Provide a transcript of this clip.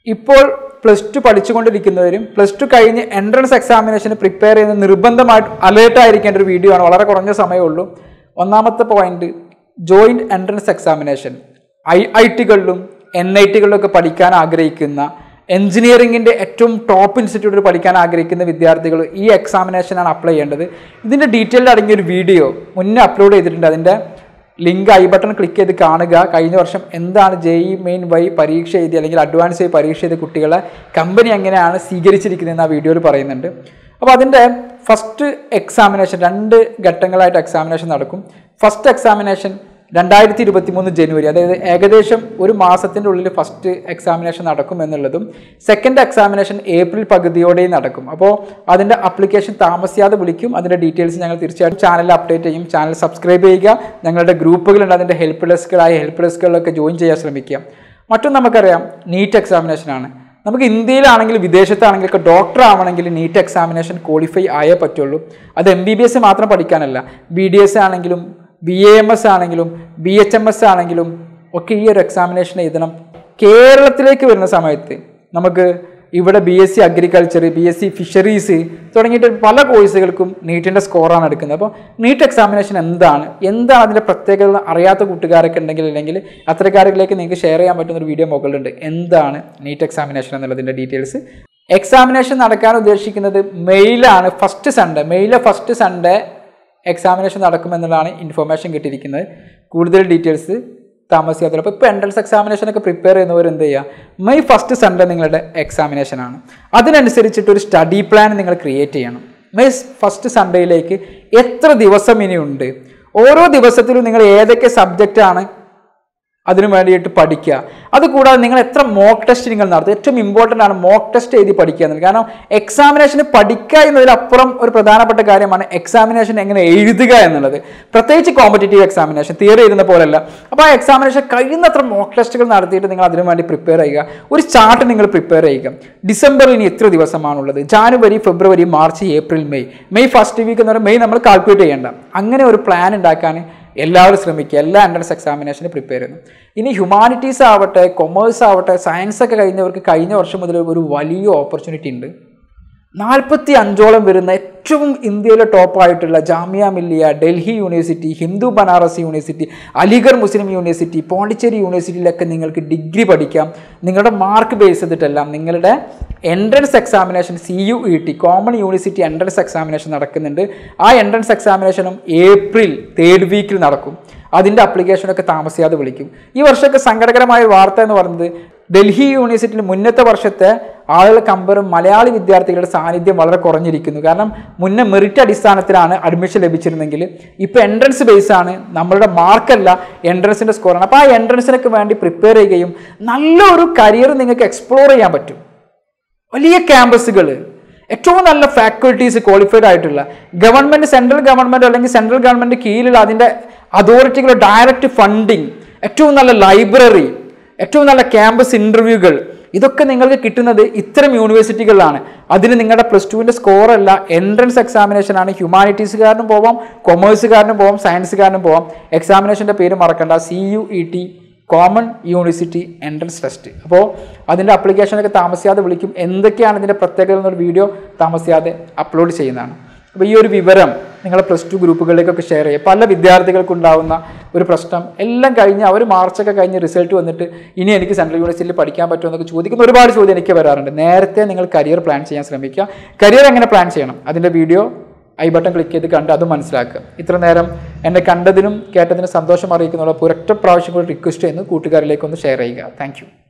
ഇപ്പോൾ plus two പഠിച്ചുകൊണ്ടിരിക്കുന്നവരും plus two കഴിഞ്ഞ് എൻട്രൻസ് എക്സാമിനേഷന് പ്രിപ്പയർ ചെയ്യുന്ന നിർബന്ധമായിട്ട് അലേർട്ട് ആയിരിക്കേണ്ട ഒരു വീഡിയോ ആണ് വളരെ കുറഞ്ഞ സമയമുള്ളൂ ഒന്നാമത്തെ point joint entrance examination I I ടികളിലും എൻ ഐ ടികളിലൊക്കെ പഠിക്കാൻ ആഗ്രഹിക്കുന്ന എഞ്ചിനീയറിംഗിൻ്റെ ഏറ്റവും ടോപ്പ് ഇൻസ്റ്റിറ്റ്യൂട്ടിൽ പഠിക്കാൻ ആഗ്രഹിക്കുന്ന വിദ്യാർത്ഥികൾ ഈ എക്സാമിനേഷനാണ് അപ്ലൈ ചെയ്യേണ്ടത് ഇതിൻ്റെ ഡീറ്റെയിൽഡ് അടങ്ങിയ ഒരു വീഡിയോ മുന്നേ അപ്ലോഡ് ചെയ്തിട്ടുണ്ട് അതിൻ്റെ ലിങ്ക് ഐ ബട്ടൺ ക്ലിക്ക് ചെയ്ത് കാണുക കഴിഞ്ഞ വർഷം എന്താണ് ജെ ഇ മെയിൻ വഴി പരീക്ഷ എഴുതി അല്ലെങ്കിൽ അഡ്വാൻസ് വഴി പരീക്ഷ ചെയ്ത കുട്ടികളെ കമ്പനി എങ്ങനെയാണ് സ്വീകരിച്ചിരിക്കുന്നതെന്ന് ആ വീഡിയോയിൽ പറയുന്നുണ്ട് അപ്പോൾ അതിൻ്റെ ഫസ്റ്റ് എക്സാമിനേഷൻ രണ്ട് ഘട്ടങ്ങളായിട്ട് എക്സാമിനേഷൻ നടക്കും ഫസ്റ്റ് എക്സാമിനേഷൻ രണ്ടായിരത്തി ഇരുപത്തി മൂന്ന് ജനുവരി അതായത് ഏകദേശം ഒരു മാസത്തിൻ്റെ ഉള്ളിൽ ഫസ്റ്റ് എക്സാമിനേഷൻ നടക്കും എന്നുള്ളതും സെക്കൻഡ് എക്സാമിനേഷൻ ഏപ്രിൽ പകുതിയോടെയും നടക്കും അപ്പോൾ അതിൻ്റെ അപ്ലിക്കേഷൻ താമസിയാതെ വിളിക്കും അതിൻ്റെ ഡീറ്റെയിൽസ് ഞങ്ങൾ തീർച്ചയായിട്ടും ചാനലിൽ അപ്ഡേറ്റ് ചെയ്യും ചാനൽ സബ്സ്ക്രൈബ് ചെയ്യുക ഞങ്ങളുടെ ഗ്രൂപ്പുകളുണ്ട് അതിൻ്റെ ഹെൽപ്പ് ഡെസ്കുകളായ ഹെൽപ്പ് ഡെസ്കുകളിലൊക്കെ ജോയിൻ ചെയ്യാൻ ശ്രമിക്കുക മറ്റൊന്ന് നമുക്കറിയാം നീറ്റ് എക്സാമിനേഷനാണ് നമുക്ക് ഇന്ത്യയിലാണെങ്കിൽ വിദേശത്താണെങ്കിലൊക്കെ ഡോക്ടർ ആവണമെങ്കിൽ നീറ്റ് എക്സാമിനേഷൻ ക്വാളിഫൈ ആയേ പറ്റുള്ളൂ അത് എം ബി ബി എസ് മാത്രം പഠിക്കാനല്ല ബി ഡി എസ് ആണെങ്കിലും ബി എ എം എസ് ആണെങ്കിലും ബി എച്ച് എം എസ് ആണെങ്കിലും ഒക്കെ ഈ ഒരു എക്സാമിനേഷൻ എഴുതണം കേരളത്തിലേക്ക് വരുന്ന സമയത്ത് നമുക്ക് ഇവിടെ B S C agriculture B S C fisheries തുടങ്ങിയിട്ട് പല കോഴ്സുകൾക്കും നീറ്റിൻ്റെ സ്കോറാണ് എടുക്കുന്നത് അപ്പോൾ നീറ്റ് എക്സാമിനേഷൻ എന്താണ് എന്താണ് അതിൻ്റെ പ്രത്യേകത അറിയാത്ത കൂട്ടുകാരൊക്കെ ഉണ്ടെങ്കിൽ അല്ലെങ്കിൽ അത്തരക്കാരിലേക്ക് നിങ്ങൾക്ക് ഷെയർ ചെയ്യാൻ പറ്റുന്ന ഒരു വീഡിയോ മുകളിലുണ്ട് എന്താണ് നീറ്റ് എക്സാമിനേഷൻ എന്നുള്ളതിൻ്റെ ഡീറ്റെയിൽസ് എക്സാമിനേഷൻ നടക്കാൻ ഉദ്ദേശിക്കുന്നത് മെയിലാണ് ഫസ്റ്റ് സൺഡേ മെയിലെ ഫസ്റ്റ് സൺഡേ എക്സാമിനേഷൻ നടക്കുമെന്നുള്ളതാണ് ഇൻഫർമേഷൻ കിട്ടിയിരിക്കുന്നത് കൂടുതൽ ഡീറ്റെയിൽസ് താമസിയാതെ അപ്പോൾ ഇപ്പോൾ എൻട്രൻസ് എക്സാമിനേഷനൊക്കെ പ്രിപ്പയർ ചെയ്യുന്നവർ എന്ത് ചെയ്യുക മെയ് ഫസ്റ്റ് സൺഡേ നിങ്ങളുടെ എക്സാമിനേഷനാണ് അതിനനുസരിച്ചിട്ട് ഒരു സ്റ്റഡി പ്ലാൻ നിങ്ങൾ ക്രിയേറ്റ് ചെയ്യണം മെയ് ഫസ്റ്റ് സൺഡേയിലേക്ക് എത്ര ദിവസം ഇനിയുണ്ട് ഓരോ ദിവസത്തിലും നിങ്ങൾ ഏതൊക്കെ സബ്ജക്റ്റാണ് അതിനു വേണ്ടിയിട്ട് പഠിക്കുക അതുകൂടാതെ നിങ്ങൾ എത്ര മോക്ക് ടെസ്റ്റ് നിങ്ങൾ നടത്തുക ഏറ്റവും ഇമ്പോർട്ടൻ്റ് ആണ് മോക്ക് ടെസ്റ്റ് എഴുതി പഠിക്കുക എന്നുള്ളത് കാരണം എക്സാമിനേഷന് പഠിക്കുക എന്നതിലപ്പുറം ഒരു പ്രധാനപ്പെട്ട കാര്യമാണ് എക്സാമിനേഷൻ എങ്ങനെ എഴുതുക എന്നുള്ളത് പ്രത്യേകിച്ച് കോമ്പറ്റേറ്റീവ് എക്സാമിനേഷൻ തിയറി എഴുതുന്ന പോലെയല്ല അപ്പോൾ ആ എക്സാമിനേഷൻ കഴിയുന്നത്ര മോക്ക് ടെസ്റ്റുകൾ നടത്തിയിട്ട് നിങ്ങൾ അതിനു വേണ്ടി പ്രിപ്പയർ ചെയ്യുക ഒരു ചാർട്ട് നിങ്ങൾ പ്രിപ്പയർ ചെയ്യുക ഡിസംബറിൽ ഇനി എത്ര ദിവസമാണുള്ളത് January February March April May May first week എന്ന് പറയുമ്പോൾ മെയ് നമ്മൾ കാൽക്കുലേറ്റ് ചെയ്യേണ്ട അങ്ങനെ ഒരു പ്ലാൻ ഉണ്ടാക്കാൻ എല്ലാവരും ശ്രമിക്കുക എല്ലാ എൻട്രൻസ് എക്സാമിനേഷന് പ്രിപ്പയർ ചെയ്യുന്നു ഇനി ഹ്യൂമാനിറ്റീസ് ആവട്ടെ കൊമേഴ്സ് ആവട്ടെ സയൻസ് ഒക്കെ കഴിഞ്ഞവർക്ക് കഴിഞ്ഞ വർഷം മുതൽ ഒരു വലിയ ഓപ്പർച്യൂണിറ്റി ഉണ്ട് നാൽപ്പത്തി അഞ്ചോളം വരുന്ന ഏറ്റവും ഇന്ത്യയിലെ ടോപ്പായിട്ടുള്ള Jamia Millia Delhi university Hindu Banaras university Aligarh Muslim university Pondicherry യൂണിവേഴ്സിറ്റിയിലൊക്കെ നിങ്ങൾക്ക് ഡിഗ്രി പഠിക്കാം നിങ്ങളുടെ മാർക്ക് ബേസ് ചെയ്തിട്ടെല്ലാം നിങ്ങളുടെ entrance examination C U E T common university entrance examination നടക്കുന്നുണ്ട് ആ എൻട്രൻസ് എക്സാമിനേഷനും ഏപ്രിൽ തേർഡ് വീക്കിൽ നടക്കും അതിൻ്റെ അപ്ലിക്കേഷനൊക്കെ താമസിയാതെ വിളിക്കും ഈ വർഷമൊക്കെ സങ്കടകരമായ വാർത്ത എന്ന് പറയുന്നത് ഡൽഹി യൂണിവേഴ്സിറ്റിയിൽ മുന്നത്തെ വർഷത്തെ ആളുകൾ കമ്പയറും മലയാളി വിദ്യാർത്ഥികളുടെ സാന്നിധ്യം വളരെ കുറഞ്ഞിരിക്കുന്നു കാരണം മുന്നേ മെറിറ്റ് അടിസ്ഥാനത്തിലാണ് അഡ്മിഷൻ ലഭിച്ചിരുന്നെങ്കിൽ ഇപ്പോൾ എൻട്രൻസ് ബേസ് ആണ് നമ്മളുടെ മാർക്കല്ല എൻട്രൻസിൻ്റെ സ്കോറാണ് അപ്പോൾ ആ എൻട്രൻസിനൊക്കെ വേണ്ടി പ്രിപ്പയർ ചെയ്യുകയും നല്ലൊരു കരിയർ നിങ്ങൾക്ക് എക്സ്പ്ലോർ ചെയ്യാൻ പറ്റും വലിയ ക്യാമ്പസുകൾ ഏറ്റവും നല്ല ഫാക്കൽറ്റീസ് ക്വാളിഫൈഡ് ആയിട്ടുള്ള ഗവൺമെൻറ് സെൻട്രൽ ഗവൺമെൻറ് അല്ലെങ്കിൽ സെൻട്രൽ ഗവൺമെൻറ് കീഴിലുള്ള അതിൻ്റെ അതോറിറ്റികൾ ഡയറക്റ്റ് ഫണ്ടിങ് ഏറ്റവും നല്ല ലൈബ്രറി ഏറ്റവും നല്ല ക്യാമ്പസ് ഇൻ്റർവ്യൂകൾ ഇതൊക്കെ നിങ്ങൾക്ക് കിട്ടുന്നത് ഇത്തരം യൂണിവേഴ്സിറ്റികളിലാണ് അതിന് നിങ്ങളുടെ പ്ലസ് ടുവിൻ്റെ സ്കോറല്ല എൻട്രൻസ് എക്സാമിനേഷൻ ആണ് ഹ്യൂമാനിറ്റീസുകാരനും പോവാം കൊമേഴ്സുകാരനും പോവാം സയൻസുകാരനും പോവാം എക്സാമിനേഷൻ്റെ പേര് മറക്കണ്ട C U E T common university entrance test അപ്പോൾ അതിൻ്റെ അപ്ലിക്കേഷനൊക്കെ താമസിയാതെ വിളിക്കും എന്തൊക്കെയാണ് ഇതിൻ്റെ പ്രത്യേകത എന്നൊരു വീഡിയോ താമസിയാതെ അപ്ലോഡ് ചെയ്യുന്നതാണ് അപ്പോൾ ഈ ഒരു വിവരം നിങ്ങളെ പ്ലസ് ടു ഗ്രൂപ്പുകളിലേക്കൊക്കെ ഷെയർ ചെയ്യുക പല വിദ്യാർത്ഥികൾക്കുണ്ടാവുന്ന ഒരു പ്രശ്നം എല്ലാം കഴിഞ്ഞ് അവർ മാർച്ചൊക്കെ കഴിഞ്ഞ് റിസൾട്ട് വന്നിട്ട് ഇനി എനിക്ക് സെൻട്രൽ യൂണിവേഴ്സിറ്റിയിൽ പഠിക്കാൻ പറ്റുമോ എന്നൊക്കെ ചോദിക്കുന്ന ഒരുപാട് ചോദ്യം എനിക്ക് വരാറുണ്ട് നേരത്തെ നിങ്ങൾ കരിയർ പ്ലാൻ ചെയ്യാൻ ശ്രമിക്കുക കരിയർ എങ്ങനെ പ്ലാൻ ചെയ്യണം അതിൻ്റെ വീഡിയോ ഐ ബട്ടൺ ക്ലിക്ക് ചെയ്ത് കണ്ട് അത് മനസ്സിലാക്കുക ഇത്ര നേരം എന്നെ കണ്ടതിനും കേട്ടതിനും സന്തോഷം അറിയിക്കുന്നുള്ള ഒരൊറ്റ പ്രാവശ്യം കൂടി റിക്വസ്റ്റ് ചെയ്യുന്നു കൂട്ടുകാരിലേക്ക് ഒന്ന് ഷെയർ ചെയ്യുക താങ്ക്